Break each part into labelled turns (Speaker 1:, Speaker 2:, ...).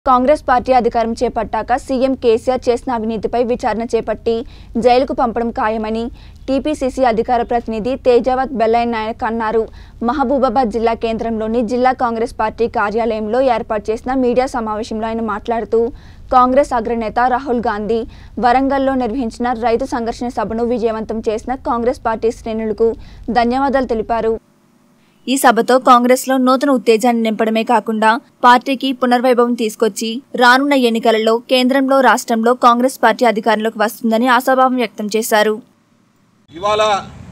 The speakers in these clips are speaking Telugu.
Speaker 1: కాంగ్రెస్ పార్టీ అధికారం చేపట్టాక సీఎం కేసీఆర్ చేసిన అవినీతిపై విచారణ చేపట్టి జైలుకు పంపడం ఖాయమని టీపీసీసీ అధికార ప్రతినిధి తేజావత్ బెల్లయ్య నాయక్ అన్నారు మహబూబాబాద్ జిల్లా కేంద్రంలోని జిల్లా కాంగ్రెస్ పార్టీ కార్యాలయంలో ఏర్పాటు చేసిన మీడియా సమావేశంలో ఆయన మాట్లాడుతూ కాంగ్రెస్ అగ్రనేత రాహుల్ గాంధీ వరంగల్లో నిర్వహించిన రైతు సంఘర్షణ సభను విజయవంతం చేసిన కాంగ్రెస్ పార్టీ శ్రేణులకు ధన్యవాదాలు తెలిపారు ఈ సభతో కాంగ్రెస్ లో నూతన ఉత్తేజాన్ని నింపడమే కాకుండా పార్టీకి పునర్వైభవం తీసుకొచ్చి రానున్న ఎన్నికలలో కేంద్రంలో రాష్ట్రంలో కాంగ్రెస్ పార్టీ అధికారంలోకి వస్తుందని ఆశాభావం వ్యక్తం చేశారు
Speaker 2: ఇవాళ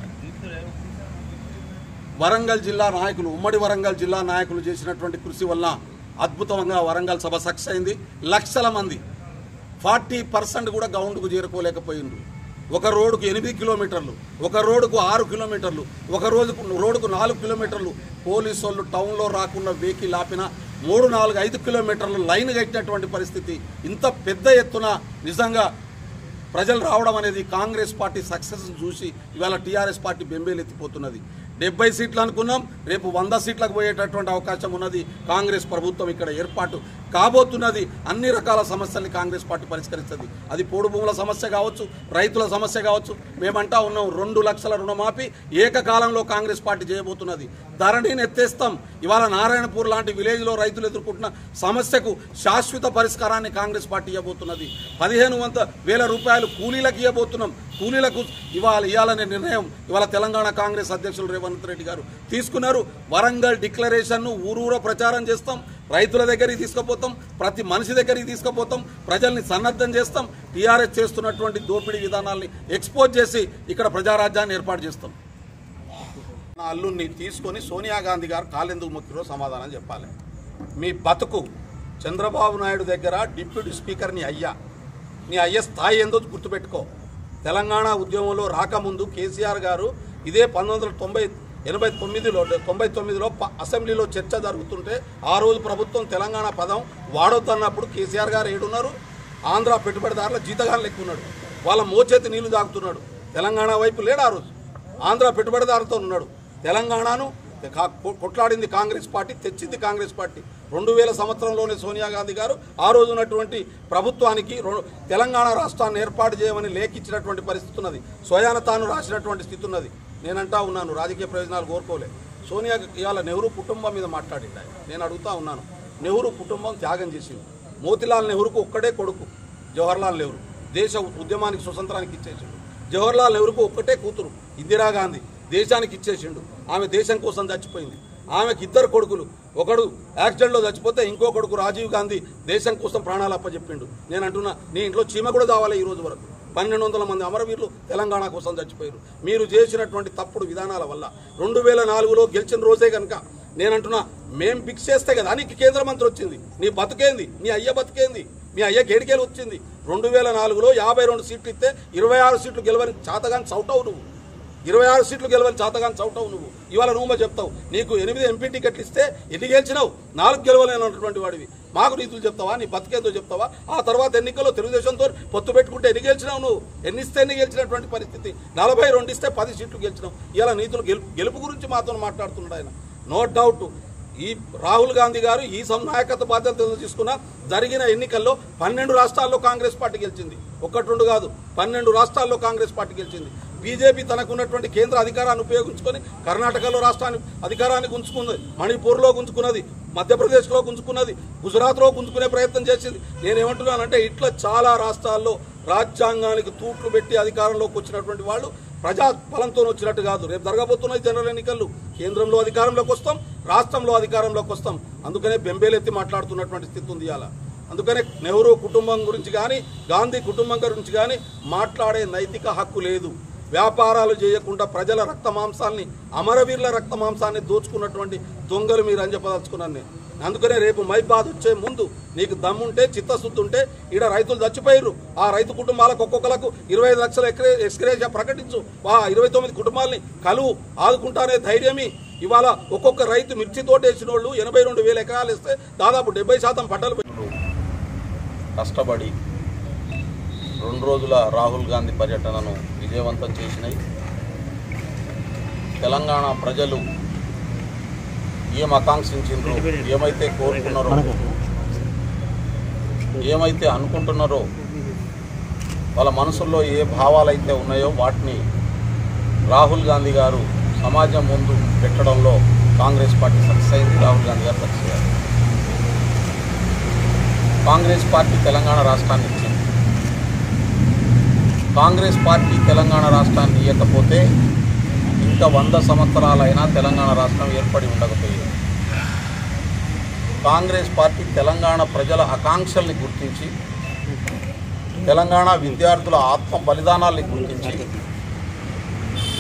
Speaker 2: వరంగల్ జిల్లా నాయకులు ఉమ్మడి వరంగల్ జిల్లా నాయకులు చేసినటువంటి కృషి వల్ల అద్భుతంగా వరంగల్ సభ సక్సెస్ అయింది లక్షల మంది ఫార్టీ పర్సెంట్ కూడా గ్రౌండ్కు చేరుకోలేకపోయిండ్రు ఒక రోడ్డుకు ఎనిమిది కిలోమీటర్లు ఒక రోడ్డుకు ఆరు కిలోమీటర్లు ఒక రోజుకు రోడ్డుకు నాలుగు కిలోమీటర్లు పోలీసు వాళ్ళు టౌన్లో రాకుండా వెహికల్ ఆపిన మూడు నాలుగు ఐదు కిలోమీటర్లు లైన్ కట్టినటువంటి పరిస్థితి ఇంత పెద్ద ఎత్తున నిజంగా ప్రజలు రావడం అనేది కాంగ్రెస్ పార్టీ సక్సెస్ చూసి ఇవాళ టీఆర్ఎస్ పార్టీ బెంబేలు ఎత్తిపోతున్నది డెబ్బై సీట్లు అనుకున్నాం రేపు వంద సీట్లకు పోయేటటువంటి అవకాశం ఉన్నది కాంగ్రెస్ ప్రభుత్వం ఇక్కడ ఏర్పాటు కాబోతున్నది అన్ని రకాల సమస్యల్ని కాంగ్రెస్ పార్టీ పరిష్కరిస్తుంది అది పోడు భూముల సమస్య కావచ్చు రైతుల సమస్య కావచ్చు మేమంటా ఉన్నాం రెండు లక్షల రుణమాఫీ ఏకకాలంలో కాంగ్రెస్ పార్టీ చేయబోతున్నది ధరణిని ఎత్తేస్తాం ఇవాళ నారాయణపూర్ లాంటి విలేజ్లో రైతులు ఎదుర్కొంటున్న సమస్యకు శాశ్వత పరిష్కారాన్ని కాంగ్రెస్ పార్టీ ఇవ్వబోతున్నది పదిహేను వంద వేల రూపాయలు కూలీలకు ఇవ్వబోతున్నాం కూలీలకు ఇవాళ ఇవ్వాలనే నిర్ణయం ఇవాళ తెలంగాణ కాంగ్రెస్ అధ్యక్షులు రేవంత్ రెడ్డి గారు తీసుకున్నారు వరంగల్ డిక్లరేషన్ను ఊరూర ప్రచారం చేస్తాం రైతుల దగ్గరికి తీసుకుపోతాం ప్రతి మనిషి దగ్గరికి తీసుకుపోతాం ప్రజల్ని సన్నద్ధం చేస్తాం టీఆర్ఎస్ చేస్తున్నటువంటి దోపిడీ విధానాల్ని ఎక్స్పోజ్ చేసి ఇక్కడ ప్రజారాజ్యాన్ని ఏర్పాటు చేస్తాం నా అల్లుడిని తీసుకొని సోనియా గాంధీ గారు కాలెందుకు మొక్కిరో సమాధానం చెప్పాలి మీ బతుకు చంద్రబాబు నాయుడు దగ్గర డిప్యూటీ స్పీకర్ నీ అయ్యా నీ అయ్య స్థాయి ఏందో గుర్తుపెట్టుకో తెలంగాణ ఉద్యమంలో రాకముందు కేసీఆర్ గారు ఇదే పంతొమ్మిది వందల తొంభై ఎనభై తొమ్మిదిలో తొంభై తొమ్మిదిలో ప- అసెంబ్లీలో చర్చ జరుగుతుంటే ఆ రోజు ప్రభుత్వం తెలంగాణ పదం వాడొద్దన్నప్పుడు కేసీఆర్ గారు ఏడున్నారు ఆంధ్ర పెట్టుబడిదారుల జీతగాళ్ళు ఎక్కువ ఉన్నాడు వాళ్ళ మోచేతి నీళ్లు తాగుతున్నాడు తెలంగాణ వైపు లేడు ఆ రోజు ఆంధ్ర పెట్టుబడిదారులతో ఉన్నాడు తెలంగాణను కా- కొ- కొట్లాడింది కాంగ్రెస్ పార్టీ తెచ్చింది కాంగ్రెస్ పార్టీ రెండు వేల సంవత్సరంలోనే సోనియా గాంధీ గారు ఆ రోజు ఉన్నటువంటి ప్రభుత్వానికి రొ- తెలంగాణ రాష్ట్రాన్ని ఏర్పాటు చేయమని లేఖించినటువంటి పరిస్థితి ఉన్నది స్వయాన తాను రాసినటువంటి స్థితి ఉన్నది నేనంటా ఉన్నాను రాజకీయ ప్రయోజనాలు కోరుకోలే సోనియా ఇవాళ నెహ్రూ కుటుంబం మీద మాట్లాడింది ఆయన నేను అడుగుతా ఉన్నాను నెహ్రూ కుటుంబం త్యాగం చేసింది మోతిలాల్ నెహ్రూకు ఒక్కడే కొడుకు జవహర్లాల్ నెహ్రూ దేశ ఉద్యమానికి స్వతంత్రానికి ఇచ్చేసిండు జవహర్లాల్ నెహ్రూకు ఒక్కటే కూతురు ఇందిరాగాంధీ దేశానికి ఇచ్చేసిండు ఆమె దేశం కోసం చచ్చిపోయింది ఆమెకి ఇద్దరు కొడుకులు ఒకడు యాక్సిడెంట్లో చచ్చిపోతే ఇంకో కొడుకు రాజీవ్ గాంధీ దేశం కోసం ప్రాణాలు అప్పచెప్పిండు నేను అంటున్నా నీ ఇంట్లో చీమ కూడా కావాలి ఈ రోజు వరకు పన్నెండు వందల మంది అమరవీరులు తెలంగాణ కోసం చచ్చిపోయారు మీరు చేసినటువంటి తప్పుడు విధానాల వల్ల రెండు వేల నాలుగులో గెలిచిన రోజే కనుక నేనంటున్నా మేం ఫిక్స్ చేస్తే కదా నీకు కేంద్ర మంత్రి వచ్చింది నీ బతుకేంది నీ అయ్య బతుకేంది మీ అయ్య గేడికేలు వచ్చింది రెండు వేల నాలుగులో యాభై రెండు సీట్లు ఇస్తే ఇరవై ఆరు సీట్లు గెలవని చాతగాని చౌటవు నువ్వు ఇరవై ఆరు సీట్లు గెలవని చాతగాని చౌటవు నువ్వు ఇవాళ నువ్వు చెప్తావు నీకు ఎనిమిది ఎంపీ టికెట్లు ఇస్తే ఎన్ని గెలిచినావు నాలుగు గెలవలేనటువంటి వాడివి మాకు నీతులు చెప్తావా నీ బతికేందో చెప్తావా ఆ తర్వాత ఎన్నికల్లో తెలుగుదేశంతో పొత్తు పెట్టుకుంటే ఎన్ని గెలిచినావు నువ్వు ఎన్ని ఇస్తే ఎన్ని గెలిచినటువంటి పరిస్థితి నలభై రెండు ఇస్తే పది సీట్లు గెలిచినావు ఇలా నీతులు గెలుపు గెలుపు గురించి మాతో మాట్లాడుతున్నాడు ఆయన నో డౌట్ ఈ రాహుల్ గాంధీ గారు ఈ సం నాయకత్వ బాధ్యతలు తీసుకున్న జరిగిన ఎన్నికల్లో పన్నెండు రాష్ట్రాల్లో కాంగ్రెస్ పార్టీ గెలిచింది ఒకటి రెండు కాదు పన్నెండు రాష్ట్రాల్లో కాంగ్రెస్ పార్టీ గెలిచింది బీజేపీ తనకున్నటువంటి కేంద్ర అధికారాన్ని ఉపయోగించుకొని కర్ణాటకలో రాష్ట్రాన్ని అధికారాన్ని గుంజుకుంది మణిపూర్లో గుంజుకున్నది మధ్యప్రదేశ్లో గుంజుకున్నది గుజరాత్లో గుంజుకునే ప్రయత్నం చేసింది నేనేమంటున్నానంటే ఇట్లా చాలా రాష్ట్రాల్లో రాజ్యాంగానికి తూట్లు పెట్టి అధికారంలోకి వచ్చినటువంటి వాళ్ళు ప్రజా బలంతో వచ్చినట్టు కాదు రేపు జరగబోతున్నాయి జనరల్ ఎన్నికలు కేంద్రంలో అధికారంలోకి వస్తాం రాష్ట్రంలో అధికారంలోకి వస్తాం అందుకనే బెంబేలెత్తి మాట్లాడుతున్నటువంటి స్థితి ఉంది ఇవాళ అందుకనే నెహ్రూ కుటుంబం గురించి కానీ గాంధీ కుటుంబం గురించి కానీ మాట్లాడే నైతిక హక్కు లేదు వ్యాపారాలు చేయకుండా ప్రజల రక్త మాంసాల్ని అమరవీరుల రక్త మాంసాన్ని దోచుకున్నటువంటి దొంగలు మీరు అని చెప్పదలుచుకున్నాను నేను అందుకనే రేపు మైబాద్ వచ్చే ముందు నీకు దమ్ముంటే చిత్తశుద్ధి ఉంటే ఈడ రైతులు చచ్చిపోయారు ఆ రైతు కుటుంబాలకు ఒక్కొక్కలకు ఇరవై ఐదు లక్షల ఎక్రే ఎక్స్గ్రేషియా ప్రకటించు ఆ ఇరవై తొమ్మిది కుటుంబాలని కలువు ఆదుకుంటానే ధైర్యమి ఇవాళ ఒక్కొక్క రైతు మిర్చి తోట వేసిన వాళ్ళు ఎనభై రెండు వేల ఎకరాలు ఇస్తే దాదాపు డెబ్బై శాతం పంటలు
Speaker 3: కష్టపడి రెండు రోజుల రాహుల్ గాంధీ పర్యటనను విజయవంతం చేసినాయి తెలంగాణ ప్రజలు ఏం ఆకాంక్షించిండ్రో ఏమైతే కోరుకున్నారో ఏమైతే అనుకుంటున్నారో వాళ్ళ మనసుల్లో ఏ భావాలు అయితే ఉన్నాయో వాటిని రాహుల్ గాంధీ గారు సమాజం ముందు పెట్టడంలో కాంగ్రెస్ పార్టీ సక్సెస్ అయింది రాహుల్ గాంధీ గారు సక్సెస్ అయ్యారు కాంగ్రెస్ పార్టీ తెలంగాణ రాష్ట్రాన్ని ఇచ్చింది కాంగ్రెస్ పార్టీ తెలంగాణ రాష్ట్రాన్ని ఇవ్వకపోతే ఇంకా వంద సంవత్సరాలైనా తెలంగాణ రాష్ట్రం ఏర్పడి ఉండకపోయేది కాంగ్రెస్ పార్టీ తెలంగాణ ప్రజల ఆకాంక్షల్ని గుర్తించి తెలంగాణ విద్యార్థుల ఆత్మ బలిదానాల్ని గుర్తించి